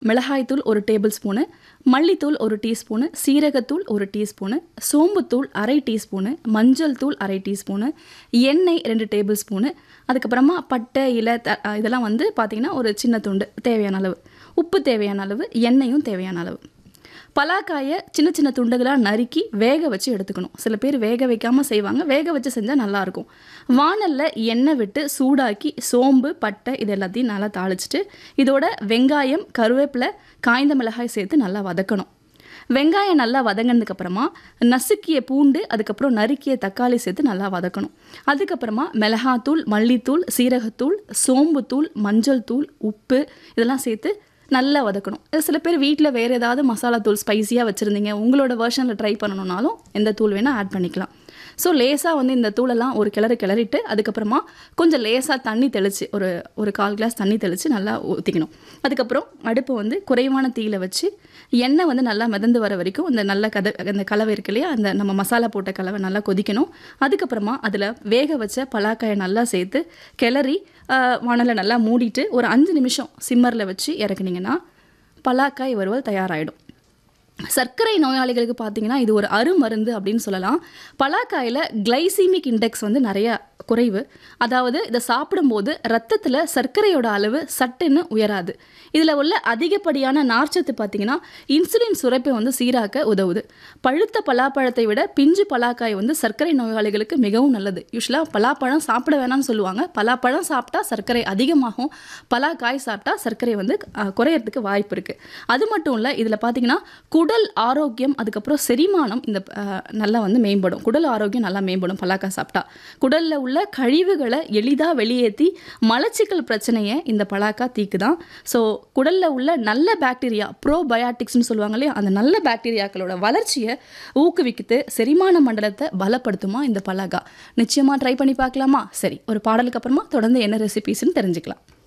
மிளகாய்த்தூள் ஒரு table spoon மல்லித்தூள் ஒரு டீஸ்பூனு சீரகத்தூள் ஒரு டீஸ்பூனு சோம்புத்தூள் அரை டீஸ்பூனு மஞ்சள் தூள் அரை டீஸ்பூனு எண்ணெய் ரெண்டு டேபிள் ஸ்பூனு அதுக்கப்புறமா பட்டை இலை த இதெல்லாம் வந்து பார்த்திங்கன்னா ஒரு சின்ன துண்டு தேவையான அளவு உப்பு தேவையான அளவு எண்ணெயும் தேவையான அளவு பலாக்காயை சின்ன சின்ன துண்டுகளாக நறுக்கி வேக வச்சு எடுத்துக்கணும் சில பேர் வேக வைக்காமல் செய்வாங்க வேக வச்சு செஞ்சால் நல்லாயிருக்கும் வானலில் எண்ணெய் விட்டு சூடாக்கி சோம்பு பட்டை இது எல்லாத்தையும் நல்லா தாளிச்சிட்டு இதோட வெங்காயம் கருவேப்பிலை காய்ந்த மிளகாய் சேர்த்து நல்லா வதக்கணும் வெங்காயம் நல்லா வதங்கினதுக்கு அப்புறமா நசுக்கிய பூண்டு அதுக்கப்புறம் நறுக்கிய தக்காளி சேர்த்து நல்லா வதக்கணும் அதுக்கப்புறமா மிளகாத்தூள் மல்லித்தூள் சீரகத்தூள் சோம்புத்தூள் மஞ்சள் தூள் உப்பு இதெல்லாம் சேர்த்து நல்லா வதக்கணும் இது சில பேர் வீட்டில் வேறு ஏதாவது மசாலா தூள் ஸ்பைஸியாக வச்சுருந்தீங்க உங்களோட வெர்ஷனில் ட்ரை பண்ணணுன்னாலும் எந்த தூள் வேணால் ஆட் பண்ணிக்கலாம் ஸோ லேசாக வந்து இந்த தூளெல்லாம் ஒரு கிளறு கிளறிட்டு அதுக்கப்புறமா கொஞ்சம் லேசாக தண்ணி தெளித்து ஒரு ஒரு கால் கிளாஸ் தண்ணி தெளித்து நல்லா ஊற்றிக்கணும் அதுக்கப்புறம் அடுப்பு வந்து குறைவான தீயில வச்சு எண்ணெய் வந்து நல்லா மிதந்து வர வரைக்கும் இந்த நல்ல கதை அந்த கலவை இருக்கு இல்லையா அந்த நம்ம மசாலா போட்ட கலவை நல்லா கொதிக்கணும் அதுக்கப்புறமா அதில் வேக வச்ச பலாக்காயை நல்லா சேர்த்து கிளறி வானலை நல்லா மூடிட்டு ஒரு அஞ்சு நிமிஷம் சிம்மரில் வச்சு இறக்குனீங்கன்னா பலாக்காய் வறுவல் தயாராகிடும் சர்க்கரை நோயாளிகளுக்கு பார்த்தீங்கன்னா இது ஒரு அருமருந்து அப்படின்னு சொல்லலாம் பலாக்காயில் கிளைசீமிக் இண்டெக்ஸ் வந்து நிறைய குறைவு அதாவது இதை சாப்பிடும்போது ரத்தத்தில் சர்க்கரையோட அளவு சட்டுன்னு உயராது இதில் உள்ள அதிகப்படியான நார்ச்சத்து பார்த்தீங்கன்னா இன்சுலின் சுரப்பை வந்து சீராக்க உதவுது பழுத்த பலாப்பழத்தை விட பிஞ்சு பலாக்காய் வந்து சர்க்கரை நோயாளிகளுக்கு மிகவும் நல்லது யூஸ்வலாக பலாப்பழம் சாப்பிட வேணாம்னு சொல்லுவாங்க பலாப்பழம் சாப்பிட்டா சர்க்கரை அதிகமாகும் பலாக்காய் சாப்பிட்டா சர்க்கரை வந்து குறையறதுக்கு வாய்ப்பு இருக்குது அது மட்டும் இல்லை இதில் பார்த்தீங்கன்னா குடல் ஆரோக்கியம் அதுக்கப்புறம் செரிமானம் இந்த நல்லா வந்து மேம்படும் குடல் ஆரோக்கியம் நல்லா மேம்படும் பலாக்காய் சாப்பிட்டா குடலில் உள்ள கழிவுகளை எளிதாக வெளியேற்றி மலச்சிக்கல் பிரச்சனையை இந்த பலாக்கா தீக்குதான் ஸோ குடலில் உள்ள நல்ல பாக்டீரியா ப்ரோபயாட்டிக்ஸ்னு சொல்லுவாங்க இல்லையா அந்த நல்ல பாக்டீரியாக்களோட வளர்ச்சியை ஊக்குவிக்குது செரிமான மண்டலத்தை பலப்படுத்துமா இந்த பலாக்கா நிச்சயமாக ட்ரை பண்ணி பார்க்கலாமா சரி ஒரு பாடலுக்கு அப்புறமா தொடர்ந்து என்ன ரெசிபிஸ்ன்னு தெரிஞ்சுக்கலாம்